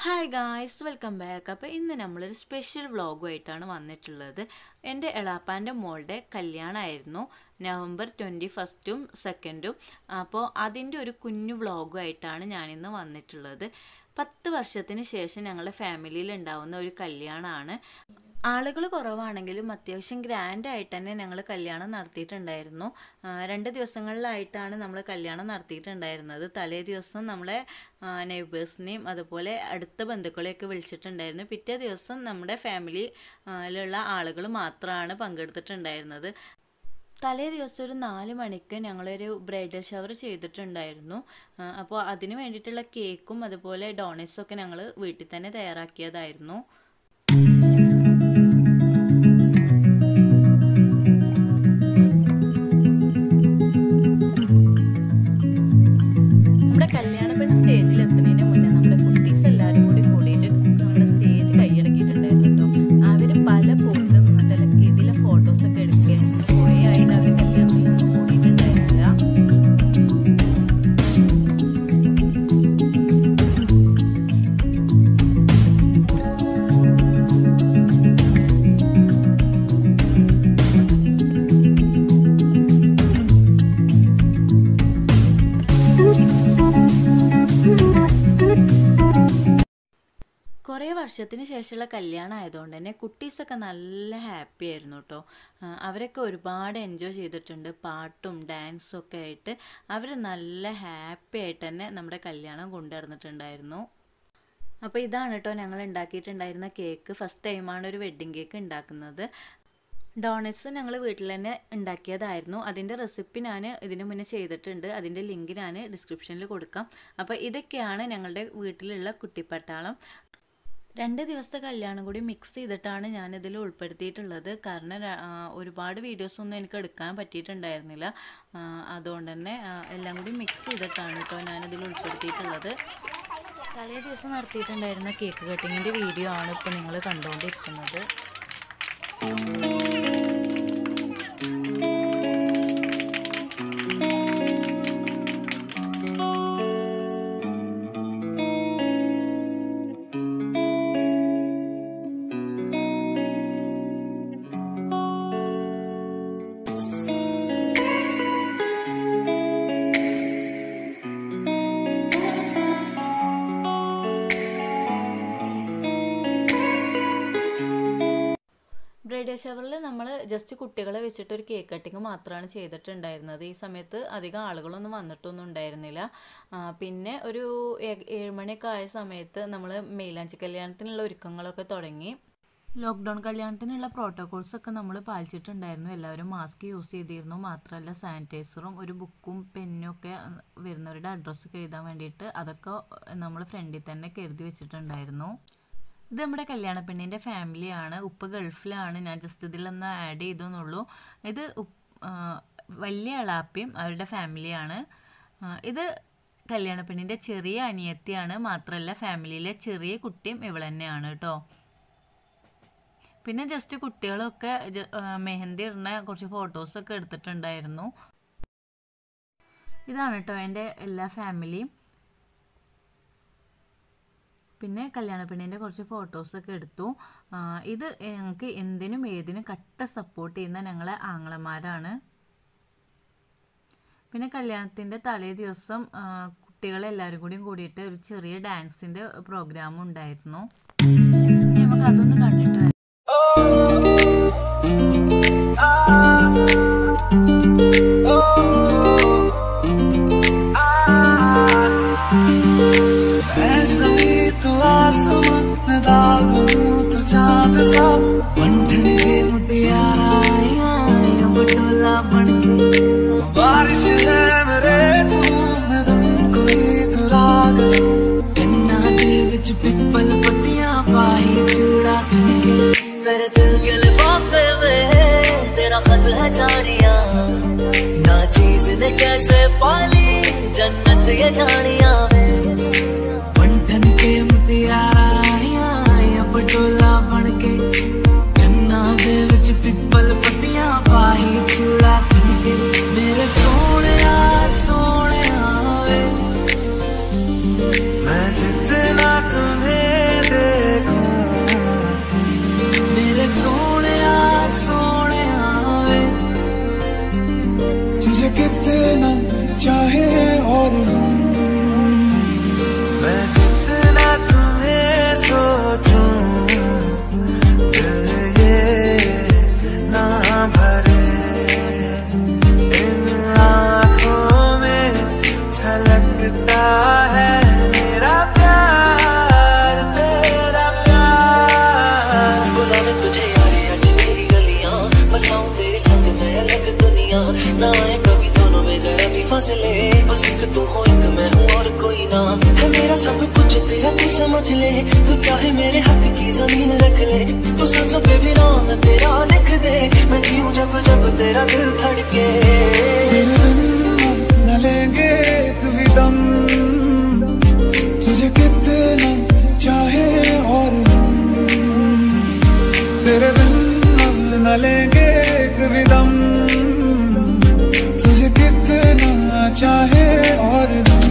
Hi guys welcome back അപ്പോൾ ഇന്ന് നമ്മളൊരു സ്പെഷ്യൽ വ്ളോഗുമായിട്ടാണ് വന്നിട്ടുള്ളത് എൻ്റെ എളാപ്പാൻ്റെ മോളുടെ കല്യാണമായിരുന്നു നവംബർ ട്വൻറ്റി ഫസ്റ്റും സെക്കൻഡും അപ്പോൾ അതിൻ്റെ ഒരു കുഞ്ഞു വ്ളോഗുമായിട്ടാണ് ഞാനിന്ന് വന്നിട്ടുള്ളത് പത്ത് വർഷത്തിന് ശേഷം ഞങ്ങളുടെ ഫാമിലിയിൽ ഉണ്ടാവുന്ന ഒരു കല്യാണമാണ് ആളുകൾ കുറവാണെങ്കിലും അത്യാവശ്യം ഗ്രാൻഡ് ആയിട്ട് തന്നെ ഞങ്ങൾ കല്യാണം നടത്തിയിട്ടുണ്ടായിരുന്നു ആ, രണ്ട് ദിവസങ്ങളിലായിട്ടാണ് നമ്മൾ കല്യാണം നടത്തിയിട്ടുണ്ടായിരുന്നത് തലേ ദിവസം നമ്മളെ നെയ്ബേഴ്സിനെയും അതുപോലെ അടുത്ത ബന്ധുക്കളെയൊക്കെ വിളിച്ചിട്ടുണ്ടായിരുന്നു പിറ്റേ ദിവസം നമ്മുടെ ഫാമിലിയിലുള്ള ആളുകൾ മാത്രമാണ് പങ്കെടുത്തിട്ടുണ്ടായിരുന്നത് തലേ ദിവസം ഒരു നാല് മണിക്ക് ഞങ്ങളൊരു ബ്രൈഡൽ ഷവർ ചെയ്തിട്ടുണ്ടായിരുന്നു ആ, അപ്പോൾ അതിന് വേണ്ടിയിട്ടുള്ള കേക്കും അതുപോലെ ഡോണറ്റ്സും ഒക്കെ ഞങ്ങൾ വീട്ടിൽ തന്നെ തയ്യാറാക്കിയതായിരുന്നു നമ്മുടെ കല്യാണ പെണ്ണ് സ്റ്റേജിൽ എത്തുന്നതിന് മുന്നേ നമ്മുടെ കുട്ടീസ് എല്ലാവരും കൂടി കൂടിയിട്ട് നമ്മുടെ സ്റ്റേജ് കൈയടക്കിയിട്ടുണ്ടായിരുന്നു കേട്ടോ അവർ പല പോസിലും നിന്നിട്ടല്ല കിടിലെ ഫോട്ടോസൊക്കെ എടുക്കുക കുറേ ആയിട്ട് അവർ കല്യാണത്തിനൊന്നും കൂടിയിട്ടുണ്ടായിരുന്നില്ല കുറേ വർഷത്തിന് ശേഷമുള്ള കല്യാണം ആയതുകൊണ്ട് തന്നെ കുട്ടീസൊക്കെ നല്ല ഹാപ്പി ആയിരുന്നു കേട്ടോ ആ, അവരൊക്കെ ഒരുപാട് എൻജോയ് ചെയ്തിട്ടുണ്ട് പാട്ടും ഡാൻസും ഒക്കെ ആയിട്ട് അവർ നല്ല ഹാപ്പി ആയിട്ട് തന്നെ നമ്മുടെ കല്യാണം കൊണ്ടുനടന്നിട്ടുണ്ടായിരുന്നു അപ്പോൾ ഇതാണ് കേട്ടോ ഞങ്ങൾ ഉണ്ടാക്കിയിട്ടുണ്ടായിരുന്ന കേക്ക് ഫസ്റ്റ് ടൈമാണ് ഒരു വെഡ്ഡിങ് കേക്ക് ഉണ്ടാക്കുന്നത് ഡോണറ്റ്സ് ഞങ്ങൾ വീട്ടിൽ തന്നെ ഉണ്ടാക്കിയതായിരുന്നു അതിൻ്റെ റെസിപ്പി ഞാൻ ഇതിനു മുന്നേ ചെയ്തിട്ടുണ്ട് അതിൻ്റെ ലിങ്ക് ഞാൻ ഡിസ്ക്രിപ്ഷനിൽ കൊടുക്കാം അപ്പോൾ ഇതൊക്കെയാണ് ഞങ്ങളുടെ വീട്ടിലുള്ള കുട്ടിപ്പട്ടാളം രണ്ട് ദിവസത്തെ കല്യാണം കൂടി മിക്സ് ചെയ്തിട്ടാണ് ഞാൻ ഇതിൽ ഉൾപ്പെടുത്തിയിട്ടുള്ളത് കാരണം ര- ആ, ഒരുപാട് വീഡിയോസ് ഒന്നും എനിക്ക് എടുക്കാൻ പറ്റിയിട്ടുണ്ടായിരുന്നില്ല ആ, അതുകൊണ്ട് തന്നെ ആ, എല്ലാം കൂടി മിക്സ് ചെയ്തിട്ടാണ് കേട്ടോ ഞാനിതിൽ ഉൾപ്പെടുത്തിയിട്ടുള്ളത് തലേ ദിവസം നടത്തിയിട്ടുണ്ടായിരുന്ന കേക്ക് കട്ടിങ്ങിൻ്റെ വീഡിയോ ആണ് ഇപ്പോൾ നിങ്ങൾ കണ്ടുകൊണ്ടിരിക്കുന്നത് ബ്രൈഡൽ ഷവറിൽ നമ്മൾ ജസ്റ്റ് കുട്ടികളെ വെച്ചിട്ട് ഒരു കേക്ക് കട്ടിങ് മാത്രമാണ് ചെയ്തിട്ടുണ്ടായിരുന്നത് ഈ സമയത്ത് അധികം ആളുകളൊന്നും വന്നിട്ടൊന്നും ഉണ്ടായിരുന്നില്ല ആ, പിന്നെ ഒരു ഏ- ഏഴ് മണിയൊക്കെ ആയ സമയത്ത് നമ്മൾ മെയിലാഞ്ചി കല്യാണത്തിനുള്ള ഒരുക്കങ്ങളൊക്കെ തുടങ്ങി ലോക്ക്ഡൗൺ കല്യാണത്തിനുള്ള പ്രോട്ടോകോൾസ് ഒക്കെ നമ്മൾ പാലിച്ചിട്ടുണ്ടായിരുന്നു എല്ലാവരും മാസ്ക് യൂസ് ചെയ്തിരുന്നു മാത്രമല്ല സാനിറ്റൈസറും ഒരു ബുക്കും പെന്നും ഒക്കെ വരുന്നവരുടെ അഡ്രസ്സൊക്കെ എഴുതാൻ വേണ്ടിയിട്ട് അതൊക്കെ നമ്മൾ ഫ്രണ്ടിൽ തന്നെ കരുതി വെച്ചിട്ടുണ്ടായിരുന്നു ഇത് നമ്മുടെ കല്യാണ പെണ്ണിൻ്റെ ഫാമിലിയാണ് ഉപ്പ് ഗൾഫിലാണ് ഞാൻ ജസ്റ്റ് ഇതിലൊന്ന് ആഡ് ചെയ്തെന്നുള്ളൂ ഇത് ഉപ്പ് ആ, വലിയ അളാപ്പിയും അവരുടെ ഫാമിലിയാണ് ആ, ഇത് കല്യാണ പെണ്ണിൻ്റെ ചെറിയ അനിയത്തിയാണ് മാത്രമല്ല ഫാമിലിയിലെ ചെറിയ കുട്ടിയും ഇവൾ തന്നെയാണ് കേട്ടോ പിന്നെ ജസ്റ്റ് കുട്ടികളൊക്കെ ജ- ആ, മെഹന്തി ഇടുന്ന കുറച്ച് ഫോട്ടോസൊക്കെ എടുത്തിട്ടുണ്ടായിരുന്നു ഇതാണ് കേട്ടോ എൻ്റെ എല്ലാ ഫാമിലിയും പിന്നെ കല്യാണ പെണ്ണിൻ്റെ കുറച്ച് ഫോട്ടോസൊക്കെ എടുത്തു ആ, ഇത് ഞങ്ങൾക്ക് എന്തിനും ഏതിനും കട്ട സപ്പോർട്ട് ചെയ്യുന്ന ഞങ്ങളെ ആങ്ങളമാരാണ് പിന്നെ കല്യാണത്തിൻ്റെ തലേ ദിവസം ആ, കുട്ടികളെല്ലാവരും കൂടിയും കൂടിയിട്ട് ഒരു ചെറിയ ഡാൻസിൻ്റെ പ്രോഗ്രാമും ഉണ്ടായിരുന്നു ഇനി നമുക്ക് അതൊന്ന് കണ്ടിട്ട് വരാം. ऐसा ही तू आसमां मैं दागूं तू चांद सा बंधन के मुटियारा आया आया बटोला बन के बारिश है मेरे तू मैं तुमको ही तू राग सा कन्ना दे विच पिपल पत्तियां पाही चूड़ा के मेरे दिल के लिफाफे में तेरा खत है जानिया ना चीज ने कैसे पाली जन्नत ये जानिया में बंधन के मुटियारा आया आया बटोला बन के कन्ना दे विच पिपल पत्तियां पाही चूड़ा के मेरे सोने सोने वे मैं जितना तुम्हें तेरा तू समझ ले तू चाहे मेरे हक की जमीन रख ले तू सांसों पे भी नाम तेरा लिख दे मैं जीऊं जब जब तेरा दिल धड़के तेरे बिन न लेंगे एक भी दम तुझे कितना चाहे और हम तेरे बिन हम न लेंगे एक भी दम तुझे कितना चाहे और हम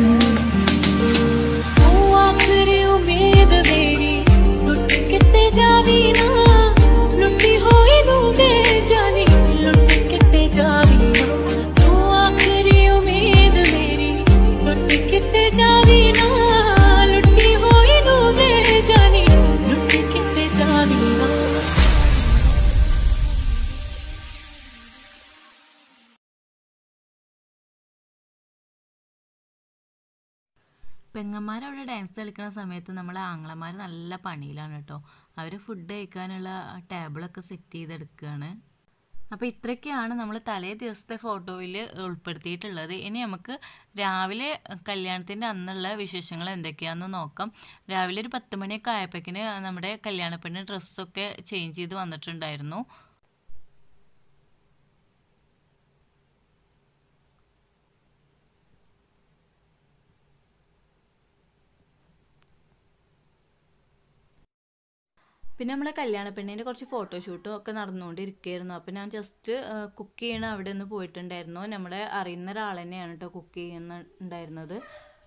ਤੂੰ ਆਖਰੀ ਉਮੀਦ ਮੇਰੀ ਲੁੱਟ ਕਿਤੇ ਜਾਵੀ ਨਾ ਲੁੱਟੀ ਹੋਈ ਨੂੰ ਦੇ ਜਾਨੀ ਲੁੱਟ ਕਿਤੇ ਜਾਵੀ ਨਾ ਤੂੰ ਆਖਰੀ ਉਮੀਦ ਮੇਰੀ ਲੁੱਟ ਕਿਤੇ ਜਾਵੀ ਨਾ ਲੁੱਟੀ ਹੋਈ ਨੂੰ ਦੇ ਜਾਨੀ ਲੁੱਟ ਕਿਤੇ ਜਾਵੀ ਨਾ പെങ്ങന്മാരവിടെ ഡാൻസ് കളിക്കുന്ന സമയത്ത് നമ്മളെ ആങ്ങളമാർ നല്ല പണിയിലാണ് കേട്ടോ അവർ ഫുഡ് കഴിക്കാനുള്ള ടേബിളൊക്കെ സെറ്റ് ചെയ്തെടുക്കുകയാണ് അപ്പോൾ ഇത്രയൊക്കെയാണ് നമ്മൾ തലേ ദിവസത്തെ ഫോട്ടോയിൽ ഉൾപ്പെടുത്തിയിട്ടുള്ളത് ഇനി നമുക്ക് രാവിലെ കല്യാണത്തിൻ്റെ അന്നുള്ള വിശേഷങ്ങൾ എന്തൊക്കെയാണെന്ന് നോക്കാം രാവിലെ ഒരു പത്ത് മണിയൊക്കെ ആയപ്പോഴേക്കിന് നമ്മുടെ കല്യാണപ്പെണ്ണ് ഡ്രസ്സൊക്കെ ചേഞ്ച് ചെയ്ത് വന്നിട്ടുണ്ടായിരുന്നു പിന്നെ നമ്മളെ കല്യാണ പെണ്ണിൻ്റെ കുറച്ച് ഫോട്ടോഷൂട്ടും ഒക്കെ നടന്നുകൊണ്ടിരിക്കുകയായിരുന്നു അപ്പോൾ ഞാൻ ജസ്റ്റ് കുക്ക് ചെയ്യണ അവിടെ നിന്ന് പോയിട്ടുണ്ടായിരുന്നു നമ്മളെ അറിയുന്ന ഒരാൾ തന്നെയാണ് കേട്ടോ കുക്ക് ചെയ്യുന്നുണ്ടായിരുന്നത്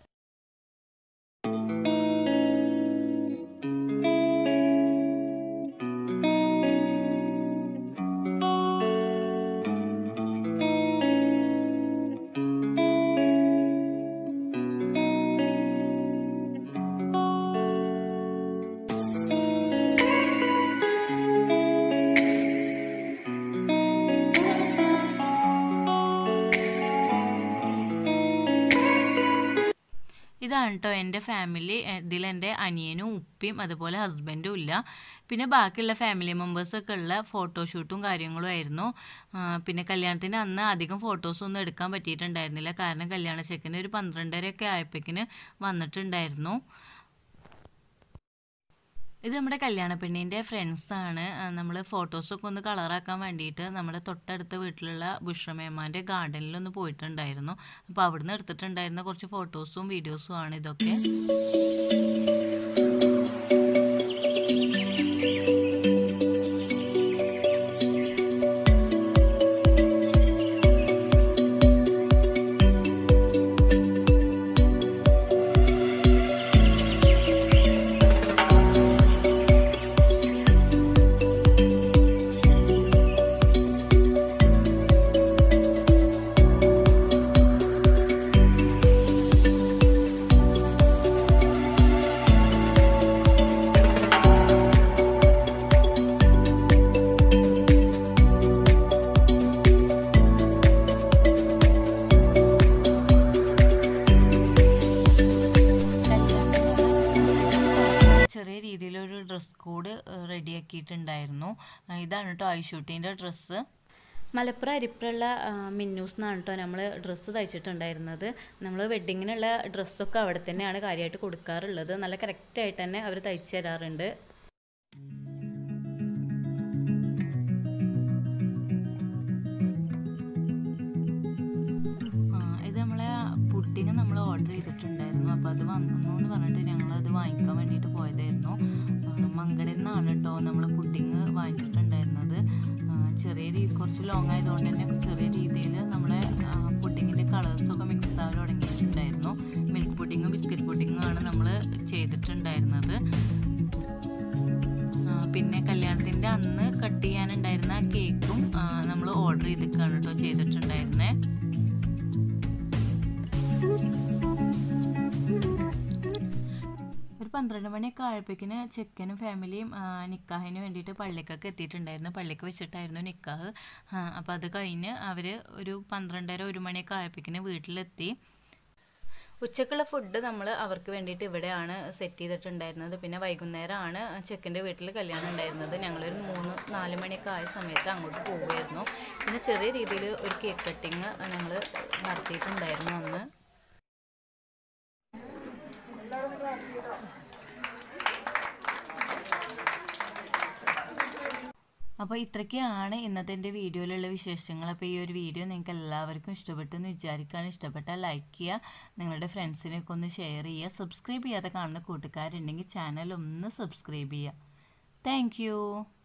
ഇതാണ് കേട്ടോ എൻ്റെ ഫാമിലി ഇതിൽ എൻ്റെ അനിയനും ഉപ്പയും അതുപോലെ ഹസ്ബൻഡും ഇല്ല പിന്നെ ബാക്കിയുള്ള ഫാമിലി മെമ്പേഴ്സൊക്കെ ഉള്ള ഫോട്ടോഷൂട്ടും കാര്യങ്ങളും ആയിരുന്നു ആ, പിന്നെ കല്യാണത്തിന് അന്ന് അധികം ഫോട്ടോസൊന്നും എടുക്കാൻ പറ്റിയിട്ടുണ്ടായിരുന്നില്ല കാരണം കല്യാണ ചെക്കന് ഒരു പന്ത്രണ്ടരയൊക്കെ ആയപ്പോഴേക്കിന് വന്നിട്ടുണ്ടായിരുന്നു ഇത് നമ്മുടെ കല്യാണ പെണ്ണിൻ്റെ ഫ്രണ്ട്സാണ് നമ്മൾ ഫോട്ടോസൊക്കെ ഒന്ന് കളറാക്കാൻ വേണ്ടിയിട്ട് നമ്മുടെ തൊട്ടടുത്ത വീട്ടിലുള്ള ബുഷ്രമേമാൻ്റെ ഗാർഡനിലൊന്ന് പോയിട്ടുണ്ടായിരുന്നു അപ്പോൾ അവിടുന്ന് എടുത്തിട്ടുണ്ടായിരുന്ന കുറച്ച് ഫോട്ടോസും വീഡിയോസും ആണ് ഇതൊക്കെ ചെറിയ രീതിയിലൊരു ഡ്രസ് കോഡ് റെഡിയാക്കിയിട്ടുണ്ടായിരുന്നു ഇതാണ് കേട്ടോ ഐഷൂട്ടിൻ്റെ ഡ്രസ്സ് മലപ്പുറം അരിപ്പുള്ള മിന്നൂസ് എന്നാണ് കേട്ടോ നമ്മൾ ഡ്രസ്സ് തയ്ച്ചിട്ടുണ്ടായിരുന്നത് നമ്മൾ വെഡ്ഡിങ്ങിനുള്ള ഡ്രസ്സൊക്കെ അവിടെ തന്നെയാണ് കാര്യമായിട്ട് കൊടുക്കാറുള്ളത് നല്ല കറക്റ്റായിട്ട് തന്നെ അവർ തയ്ച്ചു തരാറുണ്ട് ആ, ഇത് നമ്മളെ പുഡിങ് നമ്മൾ ഓർഡർ ചെയ്തിട്ടുണ്ടായിരുന്നു അപ്പോൾ അത് വന്നു എന്ന് പറഞ്ഞിട്ട് ഞങ്ങൾ അത് വാങ്ങിക്കാൻ വേണ്ടിയിട്ട് പോയതായിരുന്നു മങ്കടയിൽ നിന്നാണ് കേട്ടോ നമ്മൾ പുഡിങ് വാങ്ങിച്ചിട്ടുണ്ടായിരുന്നത് ആ, ചെറിയ രീതി കുറച്ച് ലോങ് ആയതുകൊണ്ട് തന്നെ ചെറിയ രീതിയിൽ നമ്മളെ പുഡിങ്ങിൻ്റെ കളേഴ്സൊക്കെ മിക്സ് ആവാൻ തുടങ്ങിയിട്ടുണ്ടായിരുന്നു മിൽക്ക് പുഡിങ്ങും ബിസ്ക്കറ്റ് പുഡിങ്ങും ആണ് നമ്മൾ ചെയ്തിട്ടുണ്ടായിരുന്നത് ആ, പിന്നെ കല്യാണത്തിൻ്റെ അന്ന് കട്ട് ചെയ്യാനുണ്ടായിരുന്ന കേക്കും നമ്മൾ ഓർഡർ ചെയ്തിട്ടാണ് കേട്ടോ ചെയ്തിട്ടുണ്ടായിരുന്നത് ഒരു പന്ത്രണ്ട് മണിയൊക്കെ ആയപ്പോഴേക്കിന് ചെക്കനും ഫാമിലിയും ആ, നിക്കാഹിന് വേണ്ടിയിട്ട് പള്ളിക്കൊക്കെ എത്തിയിട്ടുണ്ടായിരുന്നു പള്ളിക്ക് വെച്ചിട്ടായിരുന്നു നിക്കാഹ് അപ്പോൾ അത് കഴിഞ്ഞ് അവർ ഒരു പന്ത്രണ്ടര ഒരു മണിയൊക്കെ ആയപ്പോഴേക്കിന് വീട്ടിലെത്തി ഉച്ചക്കുള്ള ഫുഡ് നമ്മൾ അവർക്ക് വേണ്ടിയിട്ട് ഇവിടെയാണ് സെറ്റ് ചെയ്തിട്ടുണ്ടായിരുന്നത് പിന്നെ വൈകുന്നേരമാണ് ചെക്കൻ്റെ വീട്ടിൽ കല്യാണം ഉണ്ടായിരുന്നത് ഞങ്ങളൊരു മൂന്ന് നാല് മണിയൊക്കെ ആയ സമയത്ത് അങ്ങോട്ട് പോവുമായിരുന്നു പിന്നെ ചെറിയ രീതിയിൽ ഒരു കേക്ക് കട്ടിങ് ഞങ്ങൾ നടത്തിയിട്ടുണ്ടായിരുന്നു അന്ന് അപ്പോൾ ഇത്രയ്ക്കാണ് ഇന്നത്തെ എൻ്റെ വീഡിയോയിലുള്ള വിശേഷങ്ങൾ അപ്പോൾ ഈ ഒരു വീഡിയോ നിങ്ങൾക്ക് എല്ലാവർക്കും ഇഷ്ടപ്പെട്ടു എന്ന് വിചാരിക്കുകയാണ് ഇഷ്ടപ്പെട്ടാൽ ലൈക്ക് ചെയ്യുക നിങ്ങളുടെ ഫ്രണ്ട്സിനെയൊക്കെ ഒന്ന് ഷെയർ ചെയ്യുക സബ്സ്ക്രൈബ് ചെയ്യാതെ കാണുന്ന കൂട്ടുകാരുണ്ടെങ്കിൽ ചാനൽ ഒന്ന് സബ്സ്ക്രൈബ് ചെയ്യുക താങ്ക്